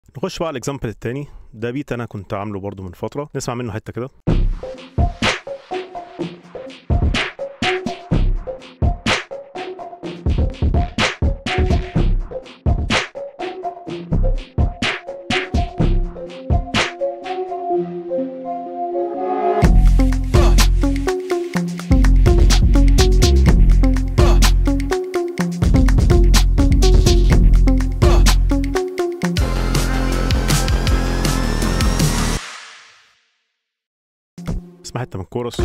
نخش بقى على الاكزامبل التاني ده بيت انا كنت عامله برضو من فتره نسمع منه حته كده اسمع حته من الكورس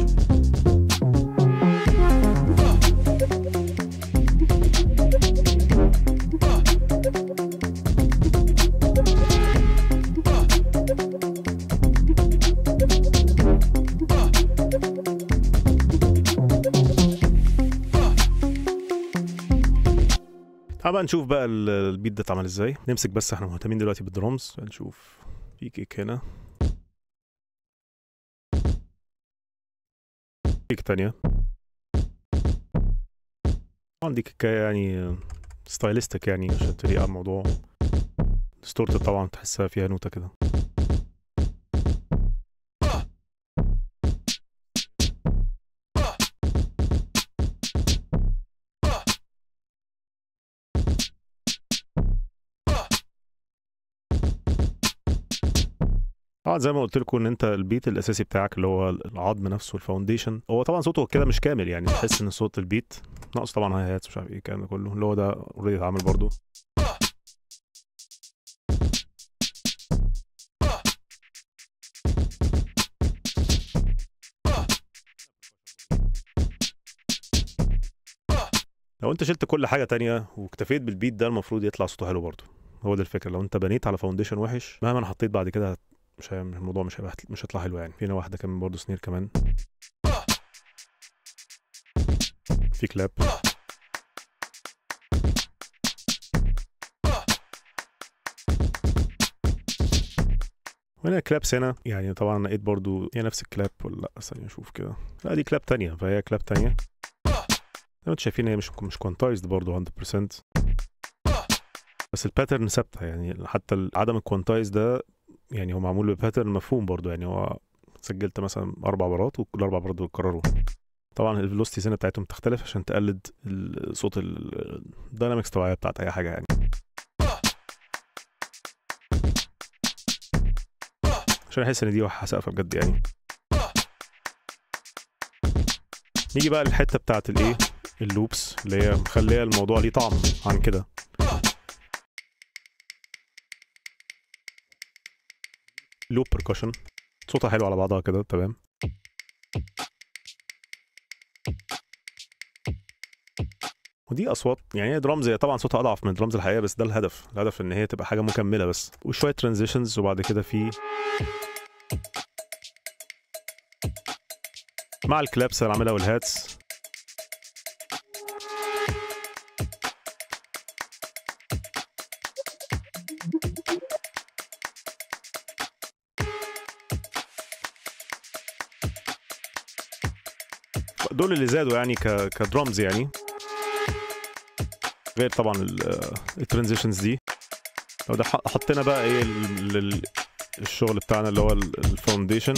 تعال بقى نشوف بقى ال- البيت ده اتعمل ازاي نمسك بس احنا مهتمين دلوقتي بالدرامز نشوف في كيك هنا كيك تانية طبعا دي كيكة يعني ستايلستك يعني عشان تليق على الموضوع ديستورت طبعا تحسها فيها نوتة كده طبعا زي ما قلت لكم ان انت البيت الاساسي بتاعك اللي هو العظم نفسه الفاونديشن هو طبعا صوته كده مش كامل يعني تحس ان صوت البيت ناقص طبعا هاي هاتس مش عارف ايه الكلام ده كله اللي هو ده اوريدي اتعمل برضو لو انت شلت كل حاجه تانية واكتفيت بالبيت ده المفروض يطلع صوته حلو برضو هو ده الفكره لو انت بنيت على فاونديشن وحش مهما حطيت بعد كده مش هي... الموضوع مش هيبقى مش هيطلع حلو يعني فينا واحده كمان برضو سنير كمان في كلاب وهنا كلابس هنا يعني طبعا لقيت برضو هي نفس الكلاب ولا لا ثانية اشوف كده لا دي كلاب تانية فهي كلاب تانية زي ما انتم شايفين هي مش مش كوانتايزد برضو 100% بس الباترن ثابتة يعني حتى عدم الكوانتايز ده يعني هو معمول بباترن مفهوم برضو يعني هو سجلت مثلا اربع مرات وكل اربع مرات بيتكرروا طبعا الفيلوستيز هنا بتاعتهم تختلف عشان تقلد ال- صوت الداينامكس الطبيعيه بتاعت اي حاجه يعني عشان احس ان دي سقفه بجد يعني نيجي بقى للحته بتاعت الايه اللوبس اللي هي مخليه الموضوع ليه طعم عن كده لوب بركشن صوتها حلو على بعضها كده تمام ودي اصوات يعني هي درامز هي طبعا صوتها اضعف من درامز الحقيقه بس ده الهدف الهدف ان هي تبقى حاجه مكمله بس وشويه ترانزيشنز وبعد كده في مع الكلابس اللي عاملها والهاتس دول اللي زادوا يعني ك كدرامز يعني غير طبعا الترانزيشنز دي لو ده ح- حطينا بقى ايه ال- ال- الشغل بتاعنا اللي هو الفاونديشن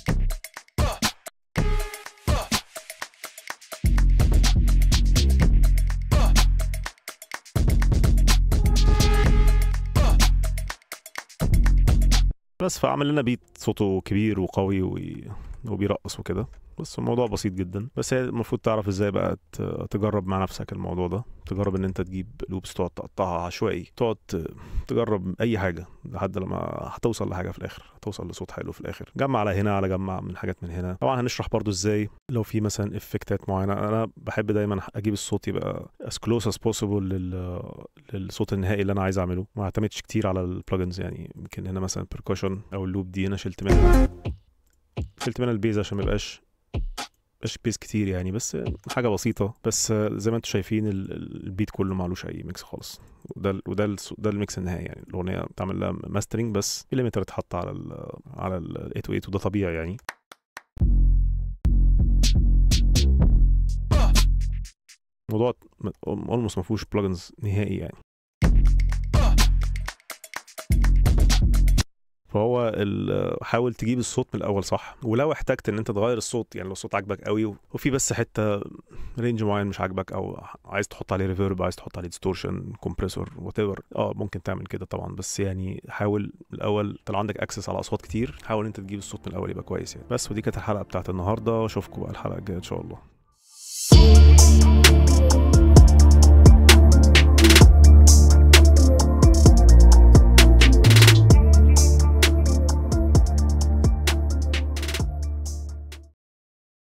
بس فعمل لنا بيت صوته كبير وقوي وي- وبيرقص وكده بس الموضوع بسيط جدا بس هي المفروض تعرف ازاي بقى ت- تجرب مع نفسك الموضوع ده تجرب ان انت تجيب لوبس تقعد تقطعها عشوائي تقعد ت- تجرب اي حاجه لحد لما هتوصل لحاجه في الاخر هتوصل لصوت حلو في الاخر جمع على هنا على جمع من حاجات من هنا طبعا هنشرح برضو ازاي لو في مثلا افكتات معينه انا بحب دايما اجيب الصوت يبقى as close as possible لل... للصوت النهائي اللي انا عايز اعمله ما اعتمدش كتير على البلجنز يعني يمكن هنا مثلا percussion او اللوب دي انا شلت منها شلت منها البيز عشان ما يبقاش مش بيز كتير يعني بس حاجه بسيطه بس زي ما انتم شايفين ال- ال- البيت كله معلوش اي ميكس خالص وده ال- وده ال- ده الميكس النهائي يعني الاغنيه بتعمل لها ماسترنج بس في ليميتر اتحط على ال على ال 808 وده طبيعي يعني الموضوع اولموست ما فيهوش بلجنز نهائي يعني فهو ال- حاول تجيب الصوت من الاول صح ولو احتجت ان انت تغير الصوت يعني لو الصوت عاجبك قوي وفي بس حته رينج معين مش عاجبك او عايز تحط عليه ريفيرب عايز تحط عليه ديستورشن كومبريسور وات اه ممكن تعمل كده طبعا بس يعني حاول الاول طلع عندك اكسس على اصوات كتير حاول انت تجيب الصوت من الاول يبقى كويس يعني بس ودي كانت الحلقه بتاعت النهارده واشوفكم بقى الحلقه الجايه ان شاء الله